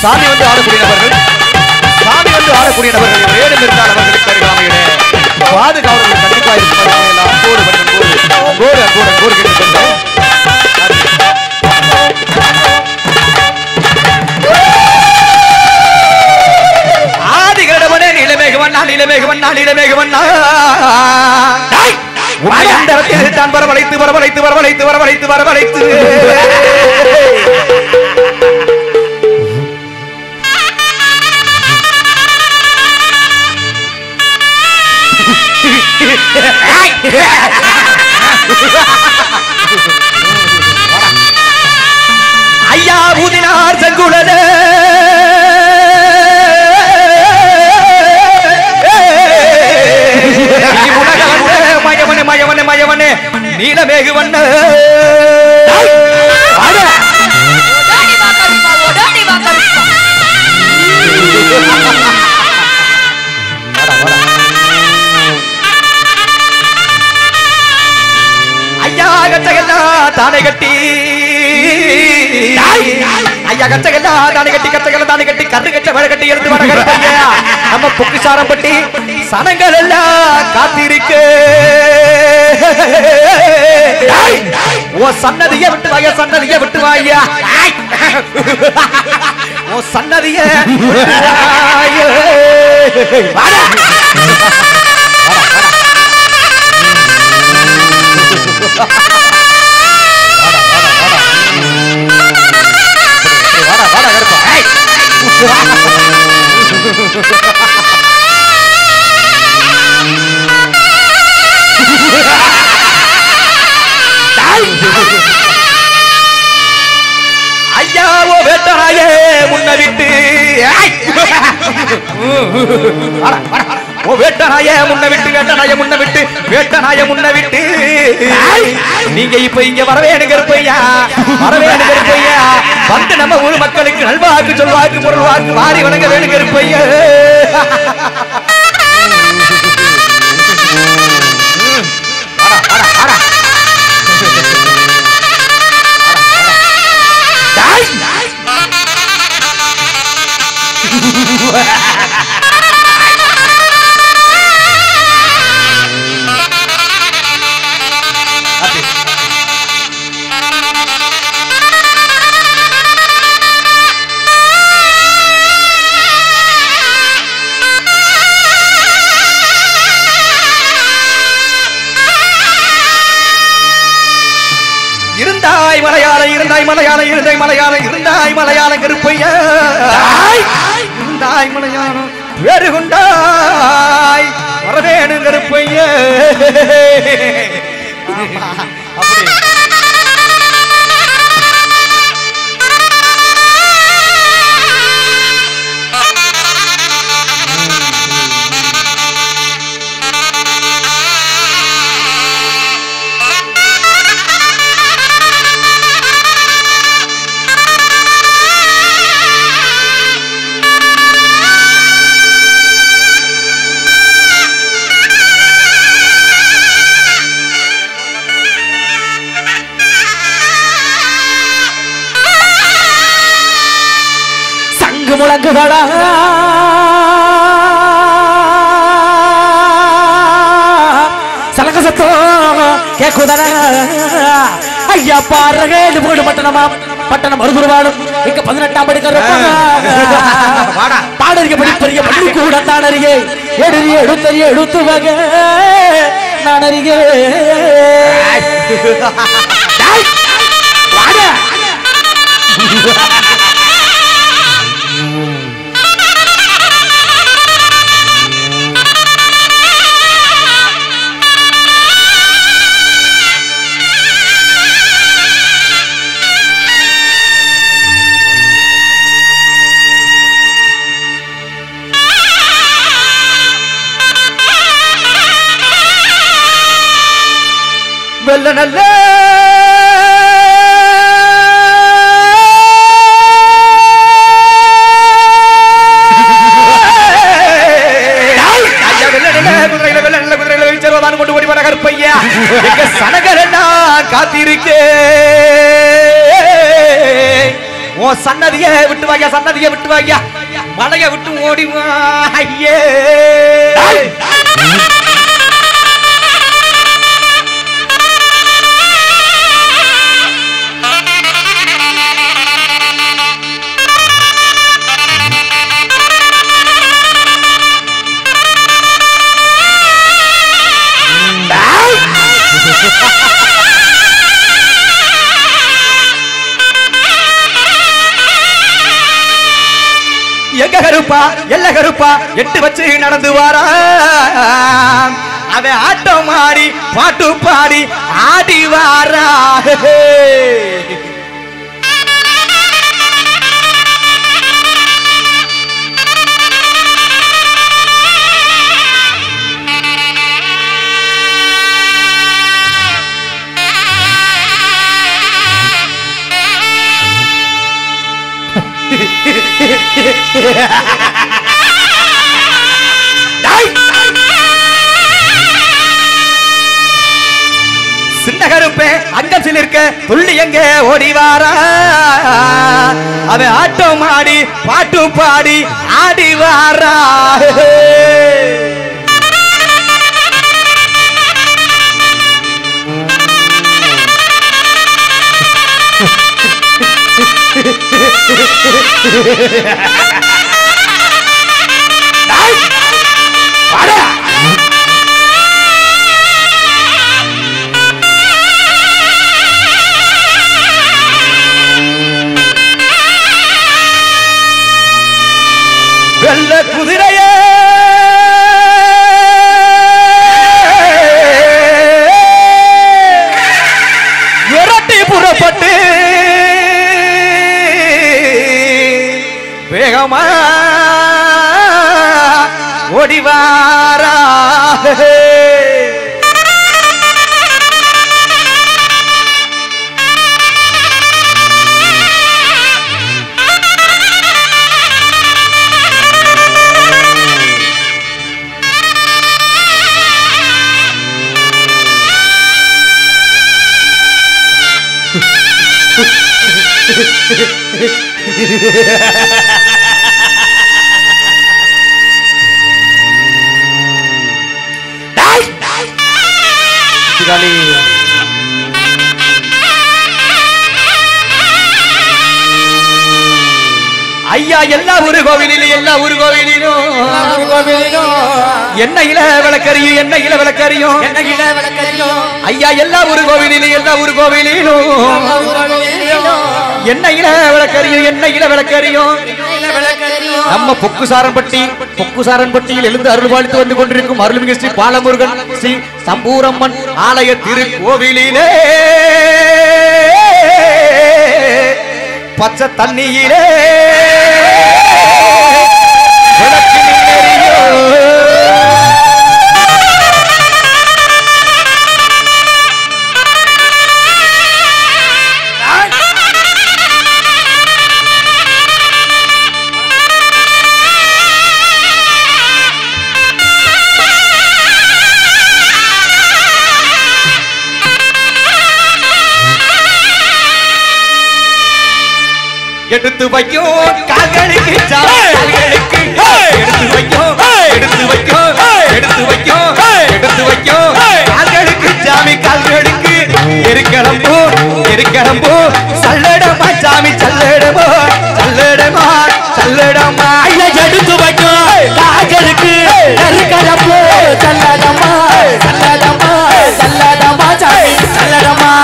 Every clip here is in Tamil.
சாமி வந்து ஆடக்கூடிய நபர்கள் சாமி வந்து ஆடக்கூடிய நபர்கள் வேடம் இருந்தால் அவர்களுக்கு அருகாமையிலே பாதுகாவலர்கள் கண்டிப்பாக இருப்பார்கள் எல்லாம் அன்போடு அன்போடு அன்போடு அன்போடு அன்போடு கேட்டுக்கொண்டோம் ஆதிகடவனே நீலமேகவண்ணா நீலமேகவண்ணா நீலமேகவண்ணா உன்னை அந்த இடத்தில் தான் வரவழைத்து வரவழைத்து வரவழைத்து வரவழைத்து வரவழைத்து ஐயா ஊதினார் செங்குழலே மயவனே மயவனே மயவனே நீலமேகுவண்ண ஓடாடி வா கருப்பா ஓடாடி வா கருப்பா ஐயா கச்சகெல்லாம் தானே கட்டி ஐயா கச்சகெல்லாம் தானே கட்டி கச்சகெல்லாம் தானே கட்டி கரு கச்ச வர கட்டி எடுத்து வர ஐயா நம்ம பொக்குசாரம் பட்டி சனங்கள் எல்லாம் காத்திருக்கு ஓ சன்னதிய விட்டு வாயா சன்னதிய விட்டு வாயா ஓ சன்னதிய விட்டு வாயே. வாடா. வாடா வாடா கருப்பா ஏய். ஐயாவோ வேட்டராயே முன்ன விட்டு ஏய். வாடா, வாடா. ஓ வேட்டனாய முன்ன விட்டு வேட்டனாய முன்ன விட்டு வேட்டனாய முன்ன விட்டு நீங்க இப்ப இங்க வரவேணுங்க இருப்பையா வரவேணுங்க இருப்பையா வந்து நம்ம ஊர் மக்களுக்கு நல்வாக்கு சொல்வாக்கு பொருள் வாக்கு வாரி வணங்க வேணுங்க இருப்பையா வாடா, வாடா, வாடா. டேய். இருந்தாய் மலையாள இருந்தாய் மலையாள இருந்தாய் மலையாள இருந்தாய் மலையாள கருப்பையா இருந்தாய் மலையாளம் வேறுகுண்டாய் வரவேணு கருப்பையா ஆமா, அப்படி சங்கு முழங்குகளா சலங்க சத்தம் கேக்குதடா ஐயா பாருங்க போடு பட்டணமா பட்டணம் மறுபுறவாடும் இங்க பதினெட்டாம் படி வாடா. பாடறிய படி பெரிய பள்ளி கூட தானறியே எடுறிய எடுத்தறிய எடுத்து வக நான் அறியே டேய், வாடா. வெல்ல நல்ல ஐயா, வெல்ல நல்ல குதிரையில வெல்ல நல்ல குதிரையில வீச்சர்வதான் கொண்டு ஓடி வர கருப்பையா எங்க சனகரண்ணா காத்திருக்கே உன் சன்னதிய விட்டு வாங்க சன்னதிய விட்டு வாங்க மலைய விட்டு ஓடி வா ஐயே எங்க கருப்பா எல்ல கருப்பா எட்டு வச்சு நடந்து வாரா அவன் ஆட்டம் ஆடி பாட்டு பாடி ஆடி வாரா சின்ன கருப்பே அங்கத்தில் இருக்க துள்ளி எங்க ஓடி வாரா அவன் ஆட்டம் ஆடி பாட்டு பாடி ஆடி வாரா வெள்ள குதிரையே விரட்டி புறப்பட்டு வேகமா ஓடிவாரா சிகாலி ஐயா எல்லா ஊரு கோவிலிலும் எல்லா ஊரு கோவிலிலும் என்ன இல விளக்கறியும் என்ன இல விளக்கறியும் ஐயா எல்லா ஊரு கோவிலிலும் எல்லா ஊரு கோவிலிலும் என்ன இல விளக்கறியும் என்ன இல விளக்கறியும் நம்ம பொக்குசாரன்பட்டி பொக்குசாரன்பட்டியில் எழுந்து அருள்பாலித்து வந்து கொண்டிருக்கும் அருள்மிகு ஸ்ரீ பாலமுருகன் ஸ்ரீ சம்பூரம்மன் ஆலய திருக்கோவிலிலே பச்சை தண்ணியிலே விளக்கு நின்னெரியும். எடுத்து வைக்கும் கால்களுக்கு கால்களுக்கு எடுத்து வைக்கும் எடுத்து வைக்கும் எடுத்து வைக்கும் எடுத்து வைக்கும் கால்களுக்கு சாமி கால்களுக்கு எருக்கிழம்பு எருக்கிழம்பு சல்லடமா சாமி சல்லடமோ சல்லடமா சல்லடமா ஐயா எடுத்து வைக்கும் காஜலுக்கு நறுக்கலப்பு சல்லடமா சல்லடமா சல்லடமா சாமி சல்லடமா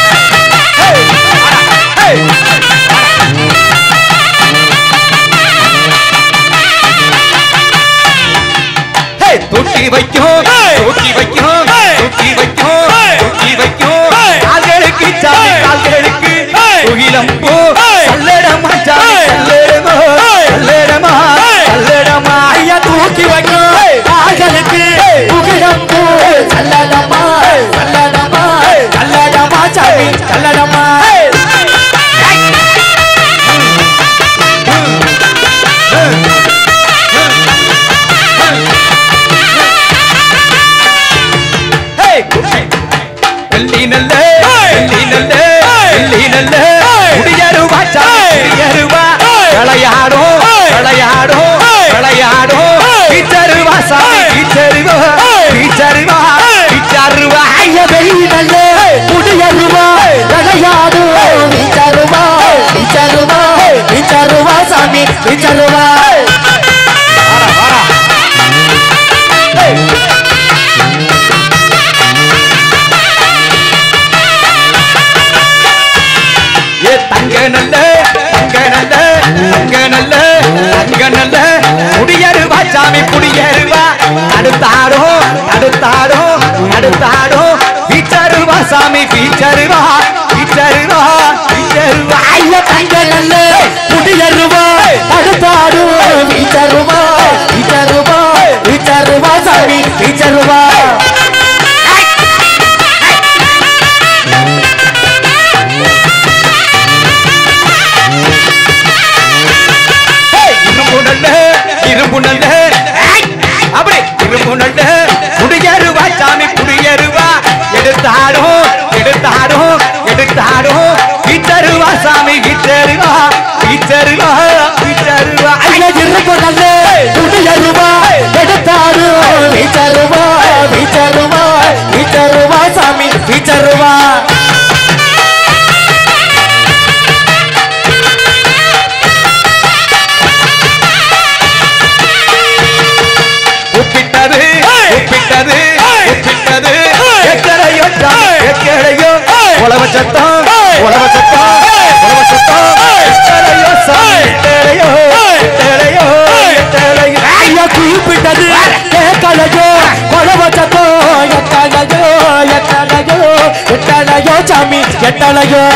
ஏய் வீச்சருவா வாடா வாடா ஏ தங்க நல்ல தங்க நல்ல தங்க நல்ல தங்க நல்ல குடியருவா சாமி குடியருவா அடுத்தாடோ அடுத்தாடோ அடுத்தாடோ பீச்சருவா சாமி பீச்சருவா பீச்சருவா பீச்சருவா ஐயா தங்க நல்ல குடியருவா அடுத்தாடு வீச்சருவா வீச்சருவா வீச்சருவா சாமி வீச்சருவா இரும்பு நல்ல இரும்பு நல்ல அப்படி இரும்பு நல்ல குடியருவா சாமி குடியருவா எடுத்தாடும் எடுத்தாடும் எடுத்தாடும் பீச்சருவா சாமி பீச்சருவா பீச்சருவா பீச்சருவா ஐயா இரும்பு நல்ல குடியருவா எடுத்தாடு வீச்சருவா வீச்சருவா வீச்சருவா சாமி வீச்சருவா உப்பிட்டது உப்பிட்டது உப்பிட்டது எக்கடையோ சாமி எக்கடையோ உழவ சத்தம் உழவ சத்தம் உழவ சத்தம் எக்கடையோ சாமி எக்கடையோ எக்கடையோ எக்கடையோ ஐயா குறிப்பிட்டது கேட்கலையோ கொலவச்சத்தோ எட்டலையோ எட்டலையோ எட்டலையோ சாமி எட்டலையோ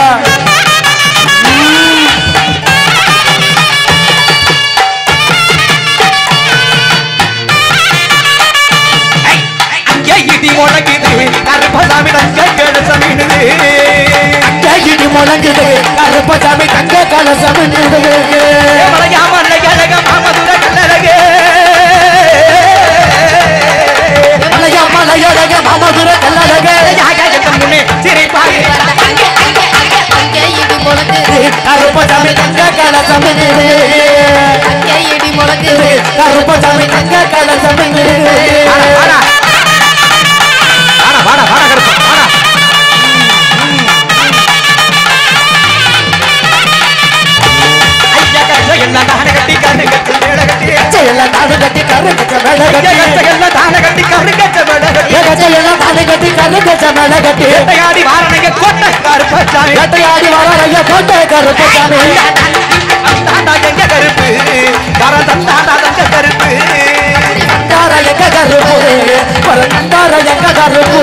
அங்கே இடி முழங்குது கருப்பசாமி தங்க கணசமிடுது கையிடி முழங்குது கருப்பசாமி தங்க கலசம் மலையாமல்ல கழக மாமதுர கல்லழகு மலையா மலையழக மாமதுர கல்லழக முன்னே சிரிப்பாக அங்கே அங்கே அங்கே அங்கே இடி முழங்குது கருப்பசாமி தங்க கலசம் அங்கே இடி முழங்குது கருப்பசாமி தங்க கலசம் வாடா வாடா வாடா வாடா வாடா கருப்பா வாடா ஐயா கச்ச எல்லாம் தான கட்டி கண்ணு கட்டு மேல கட்டி எல்லாம் தாடு கட்டி கரு கச்ச மேல ஐயா கச்ச கட்டி எல்லாம் தான கட்டி கரு கச்ச மேல கட்டி எல்லாம் தாடு கட்டி கரு கச்ச மேல கட்டி வேட்டையாடி வாரணைங்க கொட்ட கருப்பச்சாமி வேட்டையாடி வராரையா கோட்டை கருப்பசாமி தாண்டா எங்க கருப்பு வர தந்தாண்டா தங்க கருப்பு கண்டார எங்க கருப்பு ஒரு கண்டார எங்க கருப்பு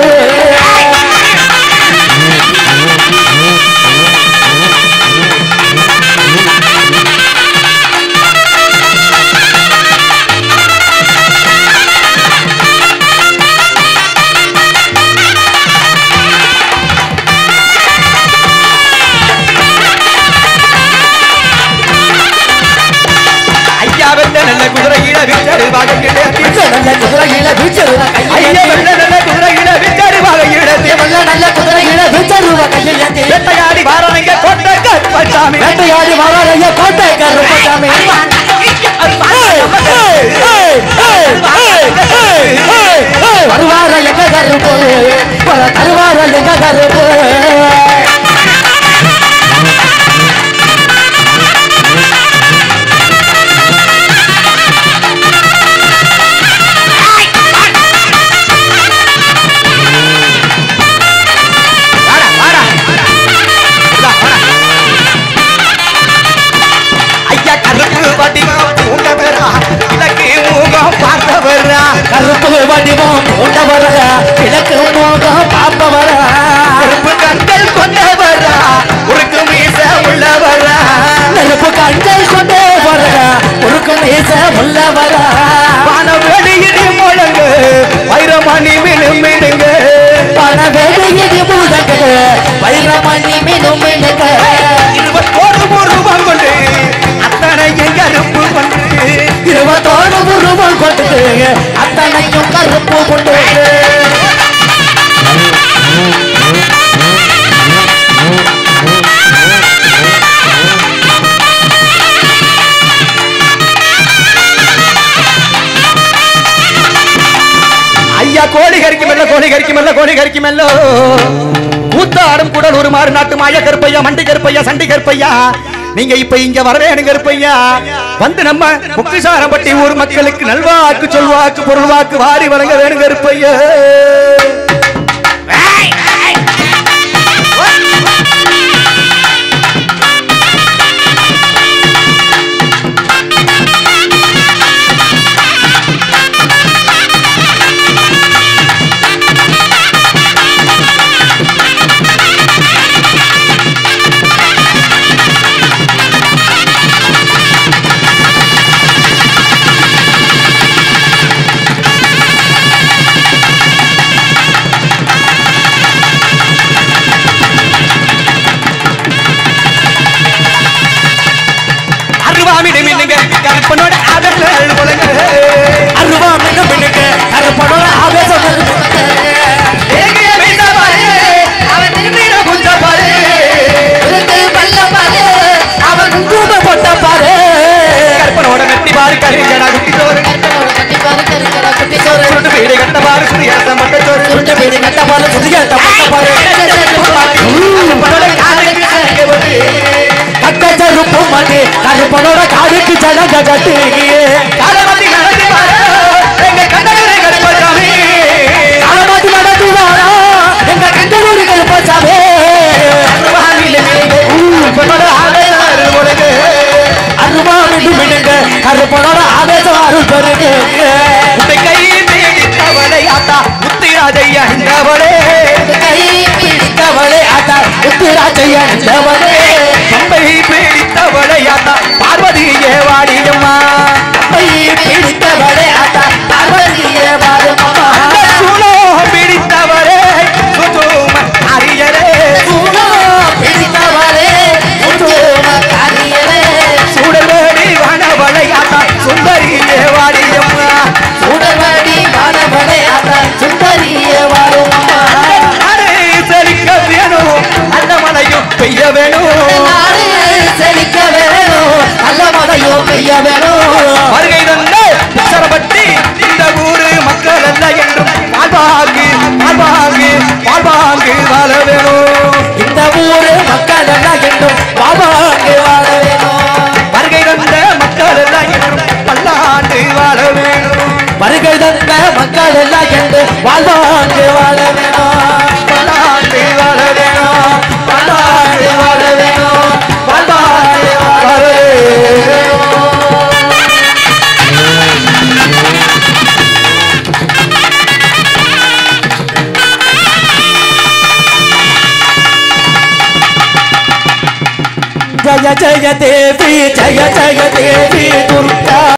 ஐயா வெள்ள நல்ல குதிரையில விச்சரு வாகையில நல்ல குதிரையில வீச்சருவ ஐயா கையில் வெள்ள நல்ல குதிரையில விச்சரு வாகையில வெள்ள நல்ல குதிரையில வீச்சருவ கையில் ஏந்தி வேட்டையாடி வாரணைங்க கொட்ட கருப்பச்சாமி வேட்டையாடி வராரையா கோட்டை கருப்பசாமி வருவார எங்க கருப்பு வர தருவார எங்க கருப்பு வாடா வாடா இதா, வாடா. ஐயா கருப்பு வடிவம் பூண்டவரா இலக்கு மூகம் பார்த்தவரா கருப்பு வடிவம் பூண்டவர கிழக்கு மோகம் பார்ப்பவர கருப்பு கண்கள் கொண்டவரா உருக்கு மீச உள்ளவரா நெருப்பு கண்கள் கொண்டே வர உருக்கு மீச உள்ளவர வான வெளியிடி முழங்கு வைரமணி மினும் மினுங்க பண வேலையிடி முழங்கு வைரமணி மினும் மினுங்க இருபத்தோரு உருவம் கொண்டு அத்தனை எங்க கருப்பு கொண்டு இருபத்தோடு உருவம் கொண்டு அத்தனையும் கருப்பு கொண்டு ஐயா கோழி கறிக்கு மெல்ல கோழி கறிக்கு மெல்ல கோழி கறிக்கு மெல்ல கூத்தாடும் குடல் ஒரு மாறு நாட்டு மாய கருப்பையா மண்டி கருப்பையா சண்டி கருப்பையா நீங்க இப்ப இங்க வர வேணுங்க இருப்பையா வந்து நம்ம முக்திசாரம்பட்டி ஊர் மக்களுக்கு நல்வாக்கு சொல்வாக்கு பொருள்வாக்கு வாரி வழங்க வேணுங்க இருப்பையா அருவாமிடு மின்னுங்க கற்பனோட ஆதரவு உலக அருவா மின்னு மின்னுங்க கருப்பனோட ஆவேசம் ஏகிய வைத்தவாறு, அவன் திரும்பிட குஞ்சப்பாரு. உனக்கு பல்ல பாரு அவன் கூப போட்ட பாரு கற்பனோட மெத்தி பாரு கருங்கடா குட்டி சோறு கற்பனோட கட்டி பாரு கருங்கடா குட்டி சோறு சுருட்டு வீடு கட்ட பாரு சுரியாசம் மட்ட சோறு சுருட்ட வீடு கட்ட பாரு சுதிக தப்பட்ட பாரு கற்பனோட காதுக்கு சரக்கு போட்டு. கட்ட செருப்பு மணி கருப்பனோட காதுக்கு ஜனக கட்டு காலவதி நடத்தி பாரு, எங்க கண்டகரை கருப்பசாமி. காலமாட்டி நடந்து வாரா எங்க கண்டூரி கருப்பசாமி அருவாமிடு மின்னுங்க, கற்பனோட ஆதரவு உலக. அருவா மின்னு மின்னுங்க கருப்பனோட ஆவேசம் அருள் பெருகு உன்னை கை பிடித்தவளை ஆத்தா முத்திராஜையா இந்தவளே கை பிடித்தவளே ஆட்டா உத்திராஜையா நின்றவளே பம்பை பிடித்தவளை ஆத்தா பார்வதியே வாடியம்மா கை பிடித்தவளே ஆட்டா பார்வதியே வாரும் அம்மா சூளோ பிடித்தவரே சுதும அரியரே சூடோ பிடித்தவளே சுற்றும காரியரே சுடர்வேடி வனவளை ஆத்தா சுந்தரியே வாடியம்மா சுடர்வடி வானவளே ஆட்டா சுந்தரியே வாரும் அம்மா அரே செழிக்க வேணும் அந்த மழையும் பெய்ய வேணும் நாடு செழிக்க வேணும் நல்ல மழையும் பெய்ய வேணும் வருகை தந்த சரபட்டி இந்த ஊரு மக்கள் அல்ல என்றும் வாழ்வாங்கு வாழ்வாங்கு வாழ்வாங்கு வாழ வேணும் இந்த ஊரு மக்கள் எல்லாம் என்றும் வாழ்வாங்கு வாழ வேணும் வருகை தந்த மக்கள் அல்ல என்றும் பல்லாண்டு வாழ வேணும் வருகை தந்த மக்கள் எல்லாம் என்று வாழ்வாங்கு வாழ வேணும் பல்லாண்டு வாழ வேணும் வாழ்வாங்கு வாழ வேணும் வாழ்வாங்கு வாழ வேணும் जय जय देवी जय जय देवी दुर्गा